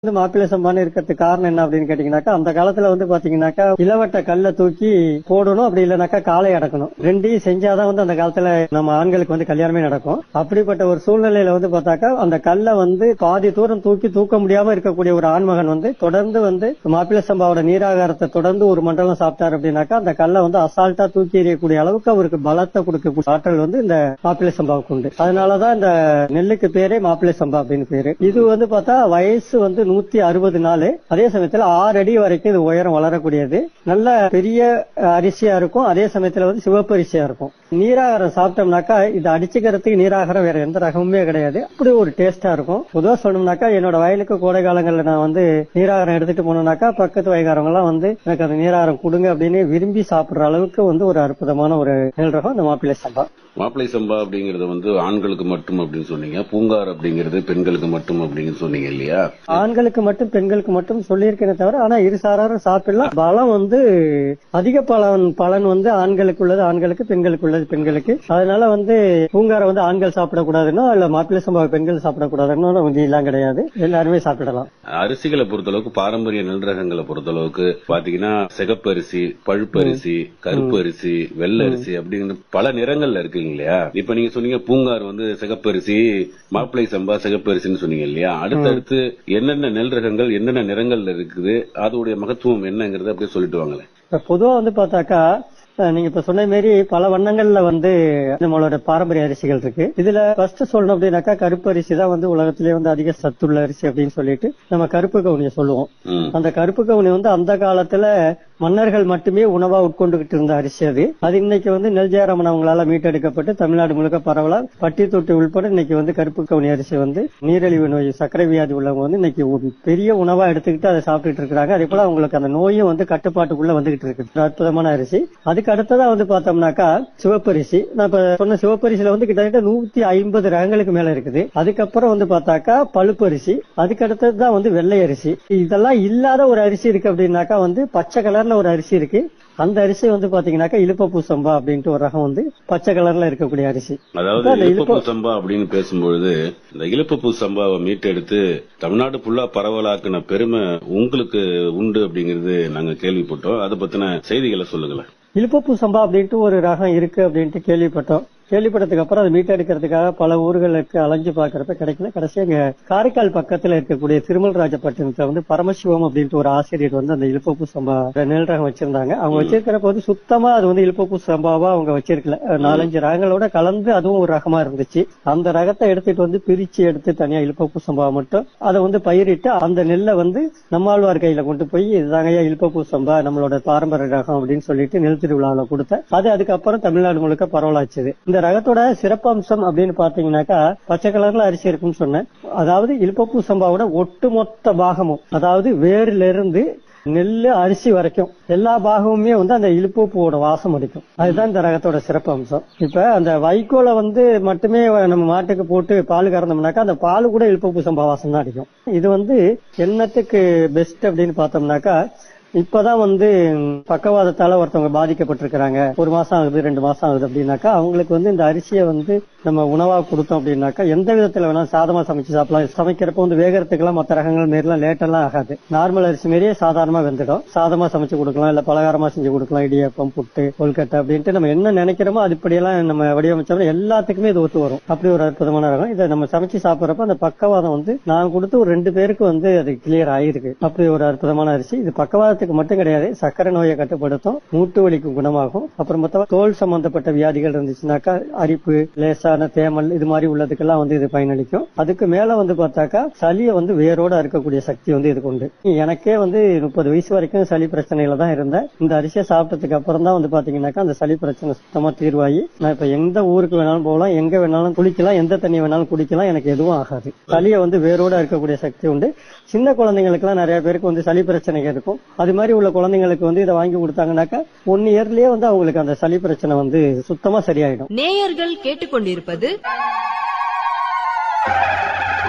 வந்து மாப்பிள்ளை சம்பான்னு இருக்கிறதுக்கு காரணம் என்ன அப்படின்னு கேட்டீங்கன்னாக்கா அந்த காலத்துல வந்து பாத்தீங்கன்னாக்கா இளவட்ட கல்லை தூக்கி போடணும் அப்படி இல்லைனாக்கா காலை அடக்கணும் ரெண்டையும் செஞ்சாதான் வந்து அந்த காலத்துல நம்ம ஆண்களுக்கு வந்து கல்யாணமே நடக்கும் அப்படிப்பட்ட ஒரு சூழ்நிலையில வந்து பார்த்தாக்கா அந்த கல்லை வந்து பாதி தூரம் தூக்கி தூக்க முடியாம இருக்கக்கூடிய ஒரு ஆண்மகன் வந்து தொடர்ந்து வந்து மாப்பிள்ளை சம்பாவோட நீராகாரத்தை தொடர்ந்து ஒரு மண்டலம் சாப்பிட்டாரு அப்படின்னாக்கா அந்த கல்லை வந்து அசால்ட்டா தூக்கி எறியக்கூடிய அளவுக்கு அவருக்கு பலத்தை கொடுக்கக்கூடிய ஆற்றல் வந்து இந்த மாப்பிள்ளை சம்பாவுக்கு உண்டு அதனாலதான் இந்த நெல்லுக்கு பேரே மாப்பிள்ளை சம்பா அப்படின்னு பேரு இது வந்து பார்த்தா வயசு வந்து நூத்தி அறுபது நாள் அதே சமயத்துல ஆறு அடி வரைக்கும் இது உயரம் வளரக்கூடியது நல்ல பெரிய அஹ், அரிசியா இருக்கும் அதே சமயத்துல வந்து சிவப்பு அரிசியா இருக்கும் நீராகாரம் சாப்பிட்டோம்னாக்கா இது அடிச்சுக்கிறதுக்கு நீராகாரம் வேற எந்த ரகமுமே கிடையாது அப்படி ஒரு டேஸ்டா இருக்கும் பொதுவா சொல்லணும்னாக்கா என்னோட வயலுக்கு கோடை காலங்கள்ல நான் வந்து நீராகாரம் எடுத்துட்டு போனோம்னாக்கா பக்கத்து வயகாரங்க எல்லாம் வந்து எனக்கு அந்த நீராகாரம் கொடுங்க அப்படின்னு விரும்பி சாப்பிடுற அளவுக்கு வந்து ஒரு அற்புதமான ஒரு நெல் ரகம் இந்த மாப்பிள்ளை சம்பா மாப்பிளை சம்பா அப்படிங்கறது வந்து ஆண்களுக்கு மட்டும் அப்படின்னு சொன்னீங்க பூங்கார் அப்படிங்கிறது பெண்களுக்கு மட்டும் அப்படின்னு சொன்னீங்க இல்லையா ஆண்களுக்கு மட்டும் பெண்களுக்கு மட்டும் சொல்லியிருக்கேனே தவிர ஆனா இரு சாராரும் சாப்பிடலாம் பலம் வந்து அதிக பலன் பலன் வந்து ஆண்களுக்கு உள்ளது ஆண்களுக்கு பெண்களுக்கு உள்ளது பெண்களுக்கு அதனால வந்து பூங்காரை வந்து ஆண்கள் சாப்பிடக்கூடாதுன்னா இல்ல மாப்பிள்ளை சம்பா பெண்கள் சாப்பிடக்கூடாதுன்னு வந்து எல்லாம் கிடையாது எல்லாருமே சாப்பிடலாம் அரிசிகளை பொறுத்தளவுக்கு பாரம்பரிய நெல் ரகங்களை பொறுத்தளவுக்கு பாத்தீங்கன்னா சிகப்பரிசி பழுப்பரிசி கருப்பு அரிசி வெள்ளை அரிசி அப்படின்னு பல நிறங்கள்ல இருக்குங்க இல்லையா இப்ப நீங்க சொன்னீங்க பூங்கார் வந்து சிகப்பரிசி மாப்பிளை சம்பா சிகப்பரிசின்னு சொன்னீங்க இல்லையா அடுத்தடுத்து என்னென்ன நெல் ரகங்கள் என்னென்ன நிறங்கள்ல இருக்குது அதோடைய மகத்துவம் என்னங்கறத அப்படியே சொல்லிட்டு வாங்களேன் இப்ப பொதுவா வந்து பார்த்தாக்கா அஹ் நீங்க இப்ப சொன்ன மாதிரி பல வண்ணங்கள்ல வந்து நம்மளோட பாரம்பரிய அரிசிகள் இருக்கு இதுல ஃபர்ஸ்ட் சொல்லணும் அப்படின்னாக்கா கருப்பு அரிசி தான் வந்து உலகத்திலேயே வந்து அதிக சத்துள்ள அரிசி அப்படின்னு சொல்லிட்டு நம்ம கருப்பு கவுனியை சொல்லுவோம் ம். அந்த கருப்பு கவுனி வந்து அந்த காலத்துல மன்னர்கள் மட்டுமே உணவா உட்கொண்டுகிட்டு இருந்த அரிசி அது அது இன்னைக்கு வந்து நெல்ஜாரமன் அவங்களால மீட்டெடுக்கப்பட்டு தமிழ்நாடு முழுக்க பரவலா பட்டி தொட்டி உள்பட இன்னைக்கு வந்து கருப்பு கவுனி அரிசி வந்து நீரிழிவு நோய் சர்க்கரை வியாதி உள்ளவங்க வந்து இன்னைக்கு ஒரு பெரிய உணவா எடுத்துக்கிட்டு அதை சாப்பிட்டுட்டு இருக்காங்க அதே போல அவங்களுக்கு அந்த நோயும் வந்து கட்டுப்பாட்டுக்குள்ள வந்துகிட்டு இருக்கு ஒரு அற்புதமான அரிசி அதுக்கு அடுத்ததா வந்து பார்த்தோம்னாக்கா சிவப்பரிசி நான் இப்ப சொன்ன சிவப்பரிசியில வந்து கிட்டத்தட்ட நூத்தி ஐம்பது ரகங்களுக்கு மேல இருக்குது அதுக்கப்புறம் வந்து பார்த்தாக்கா பழுப்பரிசி அதுக்கு அடுத்தது தான் வந்து வெள்ளை அரிசி இதெல்லாம் இல்லாத ஒரு அரிசி இருக்கு அப்படின்னாக்கா வந்து பச்சை கலர்ல ஒரு அரிசி இருக்கு அந்த அரிசி வந்து பாத்தீங்கன்னாக்கா இலுப்பப்பூ சம்பா அப்படின்ட்டு ஒரு ரகம் வந்து பச்சை கலர்ல இருக்கக்கூடிய அரிசி அதாவது அந்த இழுப்பப்பூ இலுப்ப- சம்பா அப்படின்னு பேசும்பொழுது இந்த இழுப்பப்பூ சம்பாவை மீட்டெடுத்து தமிழ்நாடு ஃபுல்லா பரவலாக்குன பெருமை உங்களுக்கு உண்டு அப்படிங்கிறது நாங்க கேள்விப்பட்டோம் அதை பத்தின செய்திகளை சொல்லுங்களேன் இலுப்பப்பூ சம்பா அப்படின்ட்டு ஒரு ரகம் இருக்கு அப்படின்ட்டு கேள்விப்பட்டோம் கேள்விப்பட்டதுக்கு அப்புறம் அதை மீட்டெடுக்கிறதுக்காக பல ஊர்களுக்கு அலைஞ்சு பாக்குறப்ப கிடைக்கல கடைசியா இங்க காரைக்கால் பக்கத்துல இருக்கக்கூடிய திருமல்ராஜப்பட்டினத்துல வந்து பரமசிவம் அப்படின்ட்டு ஒரு ஆசிரியர் வந்து அந்த இலுப்பப்பூ சம்பா நெல் ரகம் வச்சிருந்தாங்க அவங்க வச்சிருக்கிறப்ப வந்து சுத்தமா அது வந்து இலுப்பப்பூ சம்பாவா அவங்க வச்சிருக்கல நாலஞ்சு ரகங்களோட கலந்து அதுவும் ஒரு ரகமா இருந்துச்சு அந்த ரகத்தை எடுத்துட்டு வந்து பிரிச்சு எடுத்து தனியா இலுப்பப்பூ சம்பாவை மட்டும் அதை வந்து பயிரிட்டு அந்த நெல்லை வந்து நம்மாழ்வார் கையில கொண்டு போய் இதுதாங்கய்யா இலுப்பப்பூ சம்பா நம்மளோட பாரம்பரிய ரகம் அப்படின்னு சொல்லிட்டு நெல் திருவிழாவில் கொடுத்த அது அதுக்கப்புறம் தமிழ்நாடு முழுக்க பரவலாச்சுது இந்த ரகத்தோட சிறப்பம்சம் அப்படின்னு பாத்தீங்கன்னாக்கா பச்சை கலர்ல அரிசி இருக்குன்னு சொன்னேன் அதாவது இலுப்பப்பூ சம்பாவோட ஒட்டுமொத்த பாகமும் அதாவது வேர்ல இருந்து நெல்லு அரிசி வரைக்கும் எல்லா பாகமுமே வந்து அந்த இழுப்பூப்போட வாசம் அடிக்கும் அதுதான் இந்த ரகத்தோட சிறப்பு அம்சம் இப்ப அந்த வைக்கோலை வந்து மட்டுமே நம்ம மாட்டுக்கு போட்டு பால் கறந்தோம்னாக்கா அந்த பால் கூட இழுப்பூப்பு சம்பா வாசம் தான் அடிக்கும் இது வந்து என்னத்துக்கு பெஸ்ட் அப்படின்னு பார்த்தோம்னாக்கா இப்பதான் வந்து பக்கவாதத்தால ஒருத்தவங்க பாதிக்கப்பட்டிருக்கிறாங்க ஒரு மாசம் ஆகுது ரெண்டு மாசம் ஆகுது அப்படின்னாக்கா அவங்களுக்கு வந்து இந்த அரிசியை வந்து நம்ம உணவா கொடுத்தோம் அப்படின்னாக்கா எந்த விதத்துல வேணாலும் சாதமா சமைச்சு சாப்பிடலாம் சமைக்கிறப்ப வந்து வேகறதுக்கெல்லாம் மற்ற ரகங்கள் மாரிலாம் லேட்டெல்லாம் ஆகாது நார்மல் அரிசி மாரியே சாதாரணமா வெந்துடும் சாதமா சமைச்சு கொடுக்கலாம் இல்ல பலகாரமா செஞ்சு கொடுக்கலாம் இடியப்பம் புட்டு கொல்கட்டை அப்படின்ட்டு நம்ம என்ன நினைக்கிறோமோ அதுபடியெல்லாம் நம்ம வடிவமைச்சோம்னா எல்லாத்துக்குமே இது ஒத்து வரும் அப்படி ஒரு அற்புதமான ரகம் இதை நம்ம சமைச்சு சாப்பிடுறப்ப அந்த பக்கவாதம் வந்து நான் கொடுத்து ஒரு ரெண்டு பேருக்கு வந்து அது கிளியர் ஆயிருக்கு அப்படி ஒரு அற்புதமான அரிசி இது பக்கவாதத்துக்கு மட்டும் கிடையாது சக்கரை நோயை கட்டுப்படுத்தும் மூட்டு வலிக்கு குணமாகும் அப்புறம் மொத்தம் தோல் சம்பந்தப்பட்ட வியாதிகள் இருந்துச்சுனாக்கா அரிப்பு லேசான தேமல் இது மாதிரி உள்ளதுக்கெல்லாம் வந்து இது பயனளிக்கும் அதுக்கு மேல வந்து பார்த்தாக்கா சளியை வந்து வேரோட இருக்கக்கூடிய சக்தி வந்து இதுக்கு உண்டு எனக்கே வந்து முப்பது வயசு வரைக்கும் சளி பிரச்சனையில தான் இருந்தேன் இந்த அரிசியை சாப்பிட்டதுக்கு அப்புறம் தான் வந்து பாத்தீங்கன்னாக்கா அந்த சளி பிரச்சனை சுத்தமா தீர்வாகி நான் இப்ப எந்த ஊருக்கு வேணாலும் போகலாம் எங்க வேணாலும் குளிக்கலாம் எந்த தண்ணி வேணாலும் குடிக்கலாம் எனக்கு எதுவும் ஆகாது சளியை வந்து வேரோட இருக்கக்கூடிய சக்தி உண்டு சின்ன குழந்தைங்களுக்கு எல்லாம் நிறைய பேருக்கு வந்து சளி பிரச்சனைகள் இருக்கும் அது மாதிரி உள்ள குழந்தைங்களுக்கு வந்து இதை வாங்கி கொடுத்தாங்கன்னாக்கா ஒன் இயர்லயே வந்து அவங்களுக்கு அந்த சளி பிரச்சனை வந்து சுத்தமா சரியாயிடும் நேயர்கள் கேட்டுக்கொண்டிருப்பது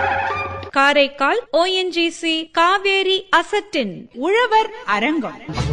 காரைக்கால் ஓஎன்ஜிசி காவேரி அசட்டின் உழவர் அரங்கம்